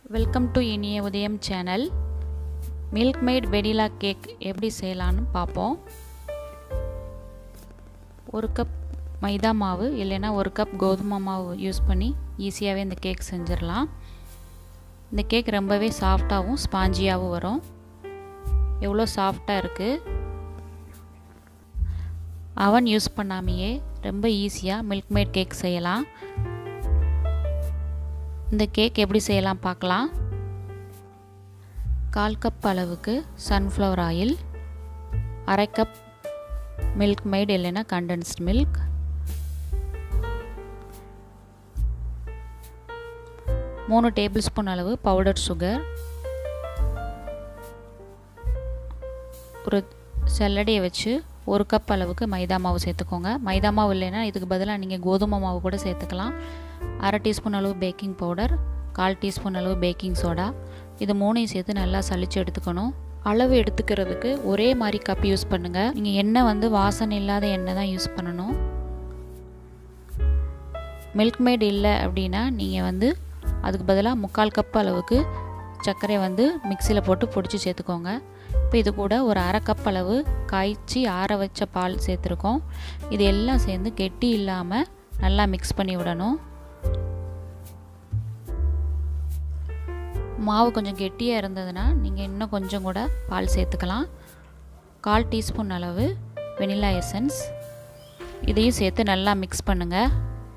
welcome to Iniya Udhayam channel milkmaid vanilla cake எப்படி செய்யலான்னு பார்ப்போம் ஒரு கப் மைதா மாவு இல்லைன்னா ஒரு கப் கோதுமை மாவு யூஸ் பண்ணி ஈஸியாகவே இந்த கேக் செஞ்சிடலாம் இந்த கேக் ரொம்பவே சாஃப்டாகவும் ஸ்பாஞ்சியாகவும் வரும் எவ்வளோ சாஃப்டாக இருக்குது அவன் யூஸ் பண்ணாமையே ரொம்ப ஈஸியாக மில்க் மேட் கேக் செய்யலாம் இந்த கேக் எப்படி செய்யலாம் பார்க்கலாம் கால் கப் அளவுக்கு சன்ஃப்ளவர் ஆயில் அரை கப் மில்க் மேட் இல்லைன்னா கண்டென்ஸ்ட் மில்க் மூணு டேபிள் ஸ்பூன் அளவு பவுடர் சுகர் ஒரு செல்லடியை வச்சு ஒரு கப் அளவுக்கு மைதா மாவு சேர்த்துக்கோங்க மைதா மாவு இல்லைன்னா இதுக்கு பதிலாக நீங்கள் கோதுமை மாவு கூட சேர்த்துக்கலாம் அரை டீஸ்பூன் அளவு பேக்கிங் பவுடர் கால் டீஸ்பூன் அளவு பேக்கிங் சோடா இது மூணையும் சேர்த்து நல்லா சளிச்சு எடுத்துக்கணும் அளவு எடுத்துக்கிறதுக்கு ஒரே மாதிரி கப் யூஸ் பண்ணுங்கள் நீங்கள் எண்ணெய் வந்து வாசனை இல்லாத எண்ணெய் தான் யூஸ் பண்ணணும் மில்க் மேட் இல்லை அப்படின்னா நீங்கள் வந்து அதுக்கு பதிலாக முக்கால் கப் அளவுக்கு சர்க்கரை வந்து மிக்சியில் போட்டு பொடிச்சு சேர்த்துக்கோங்க இப்போ இது கூட ஒரு அரை கப் அளவு காய்ச்சி ஆற வச்ச பால் சேர்த்துருக்கோம் இது எல்லாம் சேர்ந்து கெட்டி இல்லாமல் நல்லா மிக்ஸ் பண்ணி விடணும் மாவு கொஞ்சம் கெட்டியாக இருந்ததுன்னா நீங்கள் இன்னும் கொஞ்சம் கூட பால் சேர்த்துக்கலாம் கால் டீஸ்பூன் அளவு வெனிலா எசன்ஸ் இதையும் சேர்த்து நல்லா மிக்ஸ் பண்ணுங்கள்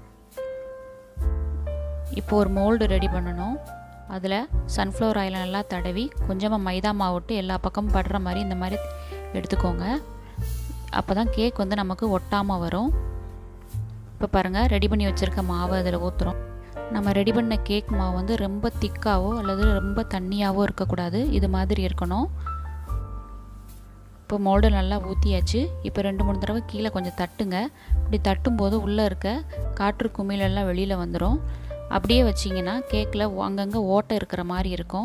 இப்போ ஒரு மோல்டு ரெடி பண்ணணும் அதில் சன்ஃப்ளவர் ஆயிலை நல்லா தடவி கொஞ்சமாக மைதா மாவுட்டு எல்லா பக்கமும் படுற மாதிரி இந்த மாதிரி எடுத்துக்கோங்க அப்போ தான் கேக் வந்து நமக்கு ஒட்டாமல் வரும் இப்போ பாருங்கள் ரெடி பண்ணி வச்சுருக்க மாவு அதில் ஊற்றுறோம் நம்ம ரெடி பண்ண கேக் மாவு வந்து ரொம்ப திக்காவோ அல்லது ரொம்ப தண்ணியாகவோ இருக்கக்கூடாது இது மாதிரி இருக்கணும் இப்போ மோல்டு நல்லா ஊற்றியாச்சு இப்போ ரெண்டு மூணு தடவை கீழே கொஞ்சம் தட்டுங்க இப்படி தட்டும்போது உள்ளே இருக்க காற்று குமிழெல்லாம் வெளியில் வந்துடும் அப்படியே வச்சிங்கன்னா கேக்கில் அங்கங்கே ஓட்டை இருக்கிற மாதிரி இருக்கும்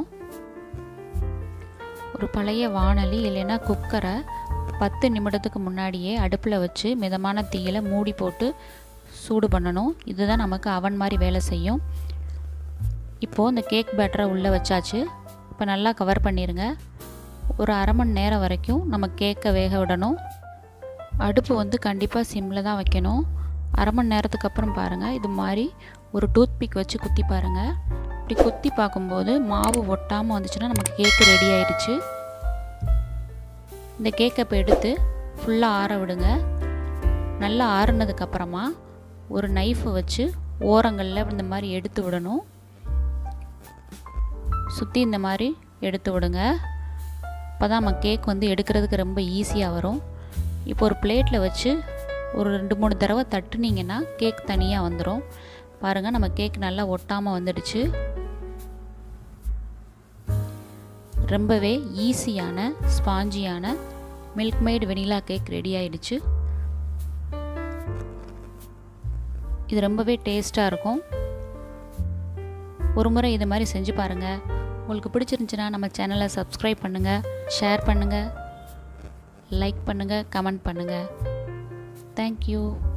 ஒரு பழைய வானலி இல்லைன்னா குக்கரை பத்து நிமிடத்துக்கு முன்னாடியே அடுப்பில் வச்சு மிதமான தீயில் மூடி போட்டு சூடு பண்ணணும் இதுதான் நமக்கு அவன் மாதிரி வேலை செய்யும் இப்போது இந்த கேக் பேட்டரை உள்ளே வச்சாச்சு இப்போ நல்லா கவர் பண்ணிடுங்க ஒரு அரை மணி நேரம் வரைக்கும் நம்ம கேக்கை வேக விடணும் அடுப்பு வந்து கண்டிப்பாக சிம்மில் தான் வைக்கணும் அரை மணி நேரத்துக்கு அப்புறம் பாருங்கள் இது மாதிரி ஒரு டூத் பிக் வச்சு குத்தி பாருங்கள் இப்படி குத்தி பார்க்கும்போது மாவு ஒட்டாமல் வந்துச்சுன்னா நமக்கு கேக்கு ரெடி ஆயிடுச்சு இந்த கேக்கை இப்போ எடுத்து ஃபுல்லாக ஆற விடுங்க நல்லா ஆறுனதுக்கப்புறமா ஒரு நைஃபை வச்சு ஓரங்களில் இந்த மாதிரி எடுத்து விடணும் சுற்றி இந்த மாதிரி எடுத்து விடுங்க அப்போ தான் நம்ம கேக் வந்து எடுக்கிறதுக்கு ரொம்ப ஈஸியாக வரும் இப்போ ஒரு பிளேட்டில் வச்சு ஒரு ரெண்டு மூணு தடவை தட்டுனீங்கன்னா கேக் தனியாக வந்துடும் பாருங்கள் நம்ம கேக் நல்லா ஒட்டாமல் வந்துடுச்சு ரொம்பவே ஈஸியான ஸ்பாஞ்சியான milkmaid vanilla cake ready ஆயிடுச்சு இது ரொம்பவே டேஸ்ட்டாக இருக்கும் ஒரு முறை இது மாதிரி செஞ்சு பாருங்கள் உங்களுக்கு பிடிச்சிருந்துச்சுன்னா நம்ம சேனலை சப்ஸ்கிரைப் பண்ணுங்கள் ஷேர் பண்ணுங்கள் லைக் பண்ணுங்கள் கமெண்ட் பண்ணுங்கள் தேங்க்யூ